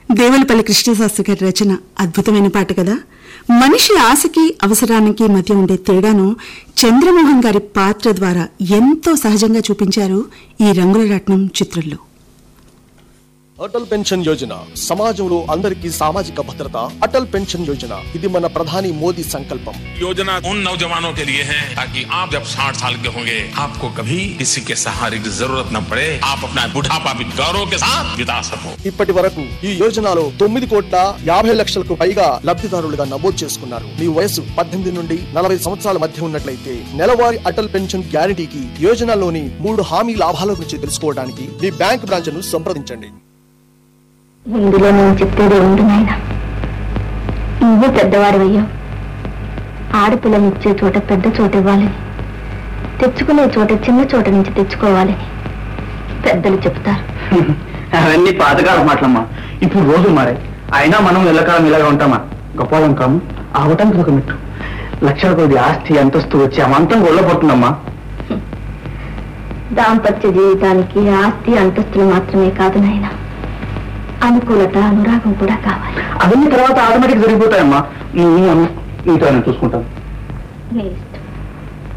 దేవులపల్లి కృష్ణశాస్త్రి గారి రచన అద్భుతమైన పాట కదా మనిషి ఆశకి అవసరానికి మధ్య ఉండే తేడాను చంద్రమోహన్ గారి పాత్ర ద్వారా ఎంతో సహజంగా చూపించారు ఈ రంగుల రత్నం చిత్రంలో అటల్ పెన్షన్ యోజన సమాజంలో అందరికీ సామాజిక భద్రత అటల్ పెన్షన్ యోజన ఇది మన ప్రధాని మోదీ సంకల్పం योजना उन नौजवानों के लिए है ताकि आप जब 60 साल के होंगे आपको कभी किसी के सहारे की जरूरत न पड़े आप अपना बुढ़ापा भी गौरव के साथ बिता सको ఇప్పటి వరకు ఈ యోజనలో తొమ్మిది కోట్ల యాభై లక్షలకు పైగా లబ్ధిదారులుగా నమోదు చేసుకున్నారు మీ వయసు పద్దెనిమిది నుండి నలభై సంవత్సరాల మధ్య ఉన్నట్లయితే నెలవారీ అటల్ పెన్షన్ గ్యారంటీకి యోజనలోని మూడు హామీ లాభాల గురించి తెలుసుకోవడానికి మీ బ్యాంక్ బ్రాంచ్ ను సంప్రదించండి ఇందులో నేను చెప్పేది ఉంది నాయన నువ్వు పెద్దవాడివయ్యావు ఆడపిల్లని ఇచ్చే చోట పెద్ద చోట ఇవ్వాలని తెచ్చుకునే చోట చిన్న చోట నుంచి తెచ్చుకోవాలని పెద్దలు చెప్తారు అవన్నీ పాతకాల మాటలమ్మా ఇప్పుడు రోజు మారే అయినా మనం ఎల్లకాలం ఇలాగా ఉంటామా గొప్పవాళ్ళం కాము అవటానికి ఒక మిట్టు లక్షల కొద్ది ఆస్తి అంతస్తు వచ్చి అమంతం గొల్లపడుతుందమ్మా దాంపత్య జీవితానికి ఆస్తి అంతస్తులు మాత్రమే కాదు నాయన అనుకూలత అనురాగం కూడా కావాలి అవన్నీ తర్వాత ఆటోమేటిక్ జరిగిపోతాయమ్మా నువ్వు నీతో నేను చూసుకుంటాను నీ ఇష్టం.